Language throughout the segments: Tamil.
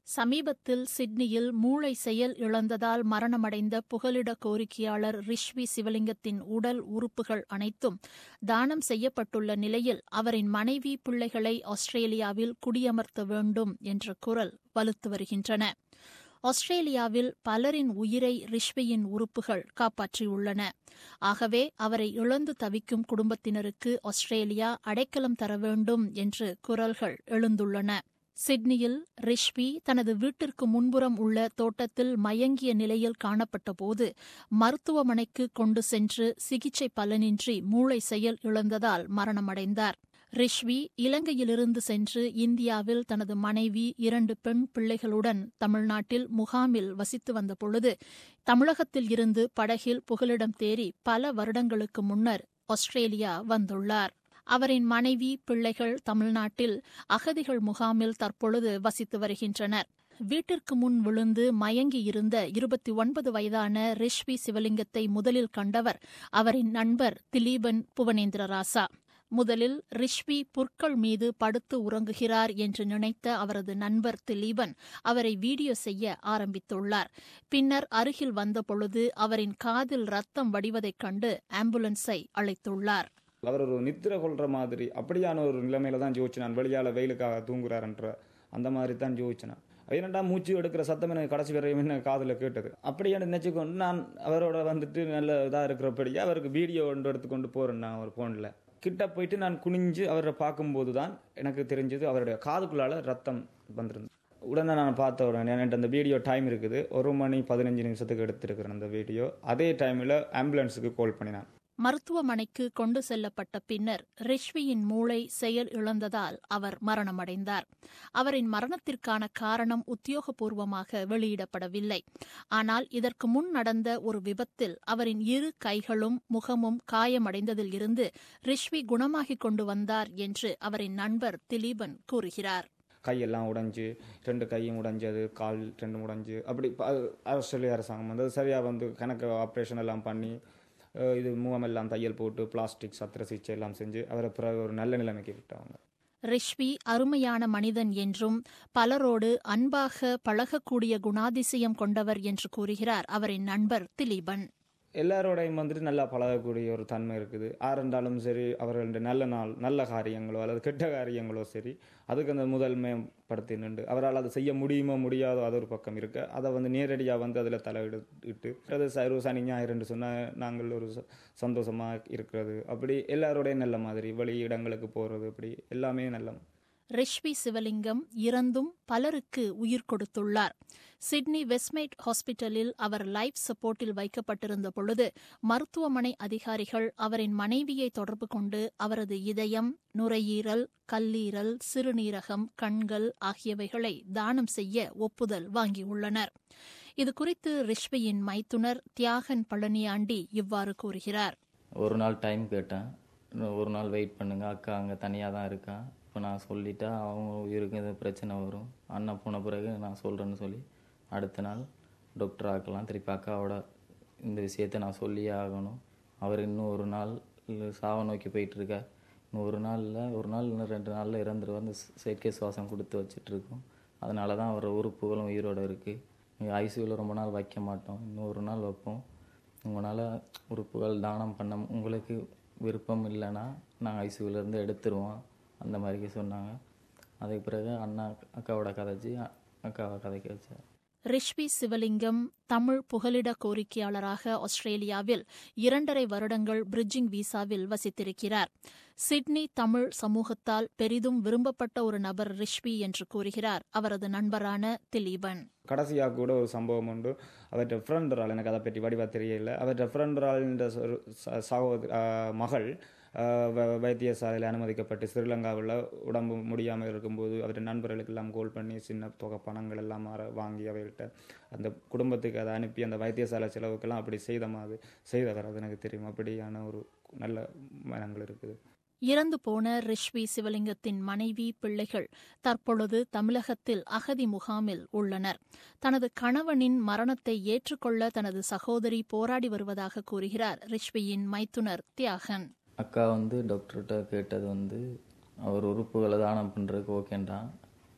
சமீபத்தில் சிட்னியில் மூளை செயல் இழந்ததால் மரணமடைந்த புகலிட கோரிக்கையாளர் ரிஷ்வி சிவலிங்கத்தின் உடல் உறுப்புகள் அனைத்தும் தானம் செய்யப்பட்டுள்ள நிலையில் அவரின் மனைவி பிள்ளைகளை ஆஸ்திரேலியாவில் குடியமர்த்த வேண்டும் என்ற குரல் வலுத்து வருகின்றன ஆஸ்திரேலியாவில் பலரின் உயிரை ரிஷ்வியின் உறுப்புகள் காப்பாற்றியுள்ளன ஆகவே அவரை இழந்து தவிக்கும் குடும்பத்தினருக்கு ஆஸ்திரேலியா அடைக்கலம் தர வேண்டும் என்று குரல்கள் எழுந்துள்ளன சிட்னியில் ரிஷ்வி தனது வீட்டிற்கு முன்புறம் உள்ள தோட்டத்தில் மயங்கிய நிலையில் காணப்பட்டபோது மருத்துவமனைக்கு கொண்டு சென்று சிகிச்சை பலனின்றி மூளை செயல் இழந்ததால் மரணமடைந்தார் ரிஷ்வி இலங்கையிலிருந்து சென்று இந்தியாவில் தனது மனைவி இரண்டு பெண் பிள்ளைகளுடன் தமிழ்நாட்டில் முகாமில் வசித்து வந்தபொழுது தமிழகத்தில் இருந்து படகில் புகலிடம் தேறி பல வருடங்களுக்கு முன்னர் ஆஸ்திரேலியா வந்துள்ளார் அவரின் மனைவி பிள்ளைகள் தமிழ்நாட்டில் அகதிகள் முகாமில் தற்பொழுது வசித்து வருகின்றனர் வீட்டிற்கு முன் விழுந்து மயங்கியிருந்த இருபத்தி ஒன்பது வயதான ரிஷ்வி சிவலிங்கத்தை முதலில் கண்டவர் அவரின் நண்பர் திலீபன் புவனேந்திரராசா முதலில் ரிஷ்வி புற்கள் மீது படுத்து உறங்குகிறார் என்று நினைத்த அவரது நண்பர் திலீபன் அவரை வீடியோ செய்ய ஆரம்பித்துள்ளார் பின்னர் அருகில் வந்தபொழுது அவரின் காதில் ரத்தம் வடிவதைக் கண்டு ஆம்புலன்ஸை அழைத்துள்ளார் அவர் ஒரு நித்திர கொள்ற மாதிரி அப்படியான ஒரு நிலைமையில தான் ஜோதிச்சு நான் வெளியால வெயிலுக்காக தூங்குறாருன்ற அந்த மாதிரி தான் ஜோதிச்சேன் இரண்டாம் மூச்சு எடுக்கிற சத்தம் எனக்கு கடைசி வரையும் என்ன காதில் கேட்டது அப்படியே நினைச்சுக்கொண்டு நான் அவரோட வந்துட்டு நல்ல இதாக இருக்கிறபடியே அவருக்கு வீடியோ ஒன்று எடுத்துக்கொண்டு போகிறேன் நான் ஒரு ஃபோனில் கிட்ட போயிட்டு நான் குனிஞ்சு அவரை பார்க்கும்போது தான் எனக்கு தெரிஞ்சது அவருடைய காதுக்குள்ளால ரத்தம் வந்திருந்தது உடனே நான் பார்த்த உடனே என்கிட்ட அந்த வீடியோ டைம் இருக்குது ஒரு மணி பதினஞ்சு நிமிஷத்துக்கு எடுத்துருக்கிறேன் அந்த வீடியோ அதே டைமில் ஆம்புலன்ஸுக்கு கால் பண்ணினான் மருத்துவமனைக்கு கொண்டு செல்லப்பட்ட பின்னர் ரிஷ்வியின் மூளை செயல் இழந்ததால் அவர் மரணமடைந்தார் அவரின் மரணத்திற்கான காரணம் உத்தியோகபூர்வமாக வெளியிடப்படவில்லை ஆனால் இதற்கு முன் நடந்த ஒரு விபத்தில் அவரின் இரு கைகளும் முகமும் காயமடைந்ததில் இருந்து ரிஷ்வி குணமாகிக் கொண்டு வந்தார் என்று அவரின் நண்பர் திலீபன் கூறுகிறார் கையெல்லாம் உடைஞ்சு ரெண்டு கையும் உடைஞ்சது கால் ரெண்டும் உடைஞ்சு அப்படி ப- ஆஸ்திரேலிய அரசாங்கம் வந்து சரியாக வந்து கணக்கு ஆப்ரேஷன் எல்லாம் பண்ணி அஹ், இது முகமெல்லாம் தையல் போட்டு பிளாஸ்டிக் சத்திர சிகிச்சை எல்லாம் செஞ்சு அவரை பிறகு ஒரு நல்ல நிலைமைக்கு விட்டாங்க ரிஷ்வி அருமையான மனிதன் என்றும் பலரோடு அன்பாக பழகக்கூடிய குணாதிசயம் கொண்டவர் என்று கூறுகிறார் அவரின் நண்பர் திலீபன் எல்லாரோடையும் வந்துட்டு நல்லா பழகக்கூடிய ஒரு தன்மை இருக்குது ஆரெண்டாலும் சரி அவர்களுடைய நல்ல நாள் நல்ல காரியங்களோ அல்லது கெட்ட காரியங்களோ சரி அதுக்கு அந்த முதன்மைப்படுத்தி நின்று அவரால் அதை செய்ய முடியுமோ முடியாதோ அது ஒரு பக்கம் இருக்கு அதை வந்து நேரடியாக வந்து அதில் தலையிட்டு அது சரு சனி ஞாயிறுன்னு சொன்னால் நாங்கள் ஒரு ச- சந்தோஷமா இருக்கிறது அப்படி எல்லாரோடையும் நல்ல மாதிரி வெளி இடங்களுக்கு போகிறது அப்படி எல்லாமே நல்ல ரிஷ்வி சிவலிங்கம் இறந்தும் பலருக்கு உயிர் கொடுத்துள்ளார் சிட்னி வெஸ்ட்மெய்ட் ஹாஸ்பிட்டலில் அவர் லைஃப் சப்போர்ட்டில் வைக்கப்பட்டிருந்த பொழுது மருத்துவமனை அதிகாரிகள் அவரின் மனைவியை தொடர்பு கொண்டு அவரது இதயம் நுரையீரல் கல்லீரல் சிறுநீரகம் கண்கள் ஆகியவைகளை தானம் செய்ய ஒப்புதல் வாங்கியுள்ளனர் இதுகுறித்து ரிஷ்வியின் மைத்துனர் தியாகன் பழனியாண்டி இவ்வாறு கூறுகிறார் ஒரு நாள் டைம் கேட்டேன் இன்னும் ஒரு நாள் வெயிட் பண்ணுங்க அக்கா அங்கே தனியாக தான் இருக்கா இப்போ நான் சொல்லிட்டா அவங்க உயிருக்கு எதுவும் பிரச்சனை வரும் அண்ணன் போன பிறகு நான் சொல்கிறேன்னு சொல்லி அடுத்த நாள் டாக்டர் ஆக்கலாம் திருப்பி அக்காவோட இந்த விஷயத்தை நான் சொல்லியே ஆகணும் அவர் இன்னும் ஒரு நாள் சாவை நோக்கி போயிட்டுருக்கார் இன்னும் ஒரு நாளில் ஒரு நாள் இன்னும் ரெண்டு நாளில் இறந்துருவார் அந்த செயற்கை சுவாசம் கொடுத்து வச்சிட்ருக்கோம் அதனால தான் அவர் உறுப்புகளும் உயிரோடு இருக்குது ஐசியூவில் ரொம்ப நாள் வைக்க மாட்டோம் இன்னும் ஒரு நாள் வைப்போம் உங்களால் உறுப்புகள் தானம் பண்ண உங்களுக்கு விருப்பம் இல்லைன்னா நாங்கள் ஐசியூலேருந்து எடுத்துருவோம் அந்த மாதிரி சொன்னாங்க அதுக்கு பிறகு அண்ணா அக்காவோட கதைச்சி அ- அக்காவை கதைக்க வச்சார் ரிஷ்வி சிவலிங்கம் தமிழ் புகலிட கோரிக்கையாளராக ஆஸ்திரேலியாவில் இரண்டரை வருடங்கள் பிரிட்ஜிங் விசாவில் வசித்திருக்கிறார் சிட்னி தமிழ் சமூகத்தால் பெரிதும் விரும்பப்பட்ட ஒரு நபர் ரிஷ்வி என்று கூறுகிறார் அவரது நண்பரான திலீபன் கடைசியாக கூட ஒரு சம்பவம் உண்டு அவர்கிட்ட ஃப்ரெண்ட் ஒரு ஆள் எனக்கு அதை பற்றி வடிவா தெரியல அவர்கிட்ட ஃப்ரெண்ட் ஒரு ஆள் இந்த சகோதரி மகள் ஆஹ் வ- வைத்தியசாலையில் அனுமதிக்கப்பட்டு ஸ்ரீலங்காவில் உடம்பு முடியாமல் இருக்கும்போது அவருடைய நண்பர்களுக்கு எல்லாம் கோல் பண்ணி சின்ன தொகை பணங்கள் எல்லாம் மாற வாங்கி அவர்கிட்ட அந்த குடும்பத்துக்கு அதை அனுப்பி அந்த வைத்தியசாலை செலவுக்கெல்லாம் அப்படி செய்த மாதிரி செய்தவர் அது எனக்கு தெரியும் அப்படியான ஒரு நல்ல மனங்கள் இருக்குது இறந்து போன ரிஷ்வி சிவலிங்கத்தின் மனைவி பிள்ளைகள் தற்பொழுது தமிழகத்தில் அகதி முகாமில் உள்ளனர் தனது கணவனின் மரணத்தை ஏற்றுக்கொள்ள தனது சகோதரி போராடி வருவதாக கூறுகிறார் ரிஷ்வியின் மைத்துனர் தியாகன் அக்கா வந்து டாக்டர்கிட்ட கேட்டது வந்து அவர் உறுப்புகளை தானம் பண்ணுறதுக்கு ஓகேன்றான்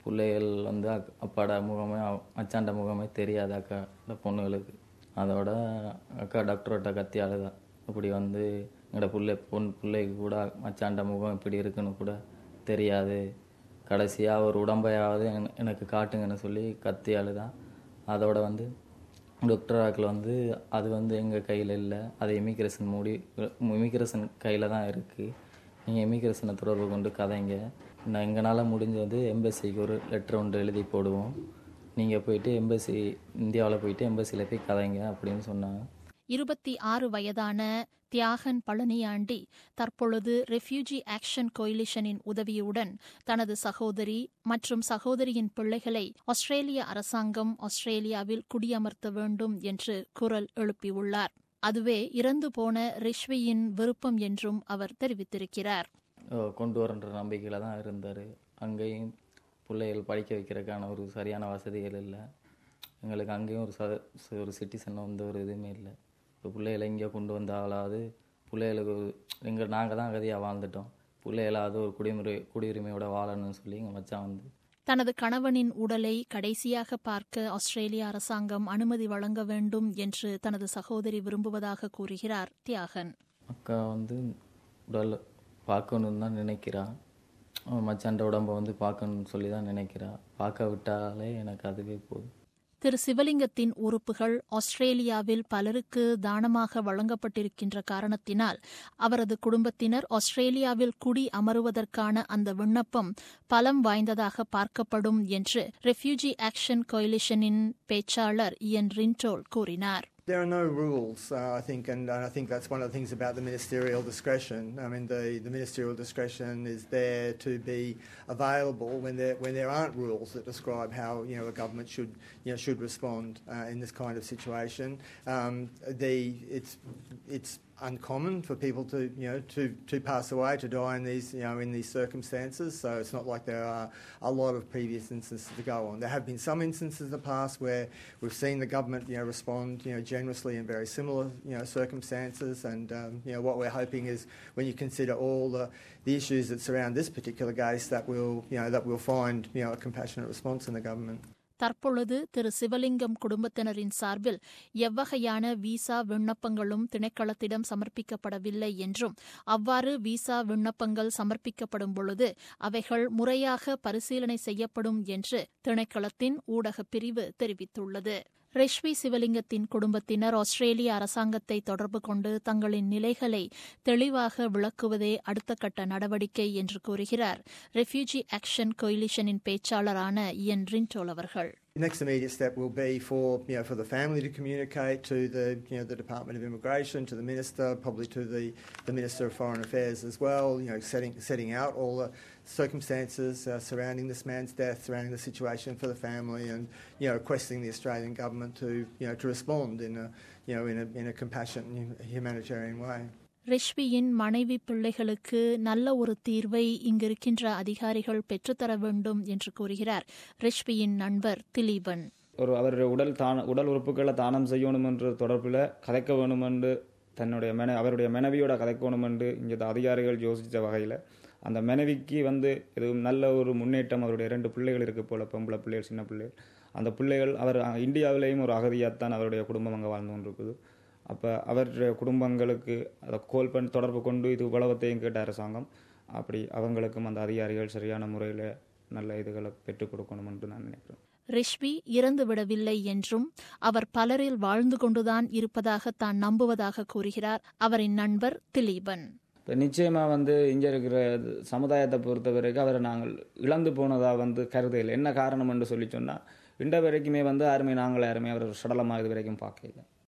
பிள்ளைகள் வந்து அக் அப்பாட முகமே அவ- மச்சாண்ட முகமே தெரியாது அக்கா இந்த பொண்ணுகளுக்கு அதோட அக்கா டாக்டர்கிட்ட கத்தி அழுதா இப்படி வந்து எங்களோட பிள்ளை பொன் பிள்ளைக்கு கூட மச்சாண்ட முகம் இப்படி இருக்குன்னு கூட தெரியாது கடைசியாக ஒரு உடம்பையாவது என- எனக்கு காட்டுங்கன்னு சொல்லி கத்தி அழுதான் அதோட வந்து டாக்டராக்கில் வந்து அது வந்து எங்கள் கையில் இல்லை அது இமிக்ரேஷன் மூடி இமிக்ரேஷன் கையில் தான் இருக்குது நீங்கள் இமிக்ரேஷனை தொடர்பு கொண்டு கதைங்க நான் எங்களால் முடிஞ்சது எம்பசிக்கு ஒரு லெட்டர் ஒன்று எழுதி போடுவோம் நீங்கள் போயிட்டு எம்பசி இந்தியாவில் போயிட்டு எம்பசியில் போய் கதைங்க அப்படின்னு சொன்னாங்க இருபத்தி ஆறு வயதான தியாகன் பழனியாண்டி தற்பொழுது ரெஃப்யூஜி ஆக்ஷன் கோயிலிஷனின் உதவியுடன் தனது சகோதரி மற்றும் சகோதரியின் பிள்ளைகளை ஆஸ்திரேலிய அரசாங்கம் ஆஸ்திரேலியாவில் குடியமர்த்த வேண்டும் என்று குரல் எழுப்பியுள்ளார் அதுவே இறந்து போன ரிஷ்வியின் விருப்பம் என்றும் அவர் தெரிவித்திருக்கிறார் அஹ் கொண்டு வரன்ற நம்பிக்கையில் தான் இருந்தார் அங்கேயும் பிள்ளைகள் படிக்க வைக்கிறதுக்கான ஒரு சரியான வசதிகள் இல்லை எங்களுக்கு அங்கேயும் ஒரு ச ஒரு சிட்டிசன் வந்து ஒரு இதுவுமே இல்லை இப்போ பிள்ளைகளை இங்கே கொண்டு வந்தாலாவது பிள்ளைகளுக்கு ஒரு எங்கள் நாங்கள் தான் அகதியாக வாழ்ந்துட்டோம் பிள்ளைகளாவது ஒரு குடிமுறை குடியுரிமையோட வாழணும்னு சொல்லி எங்கள் மச்சான் வந்து தனது கணவனின் உடலை கடைசியாக பார்க்க ஆஸ்திரேலிய அரசாங்கம் அனுமதி வழங்க வேண்டும் என்று தனது சகோதரி விரும்புவதாக கூறுகிறார் தியாகன் அக்கா வந்து உடல் பார்க்கணுன்னு தான் நினைக்கிறா அவன் மச்சான்ட உடம்ப வந்து பார்க்கணும்னு சொல்லி தான் நினைக்கிறா பார்க்க விட்டாலே எனக்கு அதுவே போதும் திரு சிவலிங்கத்தின் உறுப்புகள் ஆஸ்திரேலியாவில் பலருக்கு தானமாக வழங்கப்பட்டிருக்கின்ற காரணத்தினால் அவரது குடும்பத்தினர் ஆஸ்திரேலியாவில் குடி அமருவதற்கான அந்த விண்ணப்பம் பலம் வாய்ந்ததாக பார்க்கப்படும் என்று ரெஃப்யூஜி ஆக்ஷன் கோயிலிஷனின் பேச்சாளர் இயன் ரின்டோல் கூறினார் There are no rules, uh, I think, and, and I think that's one of the things about the ministerial discretion. I mean, the, the ministerial discretion is there to be available when there when there aren't rules that describe how you know a government should you know should respond uh, in this kind of situation. Um, the it's it's uncommon for people to you know to, to pass away to die in these you know in these circumstances. So it's not like there are a lot of previous instances to go on. There have been some instances in the past where we've seen the government you know respond you know generously in very similar you know circumstances. And um, you know what we're hoping is when you consider all the, the issues that surround this particular case, that we'll you know that we'll find you know a compassionate response in the government. தற்பொழுது திரு சிவலிங்கம் குடும்பத்தினரின் சார்பில் எவ்வகையான விசா விண்ணப்பங்களும் திணைக்களத்திடம் சமர்ப்பிக்கப்படவில்லை என்றும் அவ்வாறு விசா விண்ணப்பங்கள் சமர்ப்பிக்கப்படும் பொழுது அவைகள் முறையாக பரிசீலனை செய்யப்படும் என்று திணைக்களத்தின் ஊடகப் பிரிவு தெரிவித்துள்ளது ரெஷ்வி சிவலிங்கத்தின் குடும்பத்தினர் ஆஸ்திரேலிய அரசாங்கத்தை தொடர்பு கொண்டு தங்களின் நிலைகளை தெளிவாக விளக்குவதே அடுத்த கட்ட நடவடிக்கை என்று கூறுகிறார் ரெஃப்யூஜி ஆக்ஷன் கோயிலிஷனின் பேச்சாளரான இயன் ரின்டோல் அவர்கள் The next immediate step will be for you know for the family to communicate to the you know the Department of Immigration, to the minister, probably to the, the Minister of Foreign Affairs as well. You know, setting setting out all the circumstances uh, surrounding this man's death, surrounding the situation for the family, and you know requesting the Australian government to you know to respond in a you know in a in a compassionate and humanitarian way. ரிஷ்வியின் மனைவி பிள்ளைகளுக்கு நல்ல ஒரு தீர்வை இங்கிருக்கின்ற அதிகாரிகள் பெற்றுத்தர வேண்டும் என்று கூறுகிறார் ரிஷ்வியின் நண்பர் திலீபன் ஒரு அவருடைய உடல் தான உடல் உறுப்புகளை தானம் செய்யணும் என்ற தொடர்பில் கதைக்க வேணும் என்று தன்னுடைய மன அவருடைய மனைவியோட கதைக்கணும் என்று இங்கே அதிகாரிகள் யோசித்த வகையில் அந்த மனைவிக்கு வந்து எதுவும் நல்ல ஒரு முன்னேற்றம் அவருடைய ரெண்டு பிள்ளைகள் இருக்குது போல பொம்பளை பிள்ளைகள் சின்ன பிள்ளைகள் அந்த பிள்ளைகள் அவர் இந்தியாவிலேயும் ஒரு அகதியாகத்தான் அவருடைய குடும்பம் அங்கே வாழ்ந்து கொண்டிருக்குது அப்போ அவருடைய குடும்பங்களுக்கு அதை கோல் பண்ணி தொடர்பு கொண்டு இது உலகத்தையும் கேட்ட அரசாங்கம் அப்படி அவங்களுக்கும் அந்த அதிகாரிகள் சரியான முறையில் நல்ல இதுகளை பெற்றுக் கொடுக்கணும் என்று நான் நினைக்கிறேன் ரிஷ்வி இறந்துவிடவில்லை என்றும் அவர் பலரில் வாழ்ந்து கொண்டுதான் இருப்பதாக தான் நம்புவதாக கூறுகிறார் அவரின் நண்பர் திலீபன் இப்போ நிச்சயமாக வந்து இங்கே இருக்கிற சமுதாயத்தை பொறுத்த வரைக்கும் அவரை நாங்கள் இழந்து போனதாக வந்து கருதையில் என்ன காரணம் என்று சொல்லி சொன்னால் இன்ற வரைக்குமே வந்து யாருமே நாங்கள் யாருமே அவர் சடலமாக இது வரைக்கும் பார்க்கல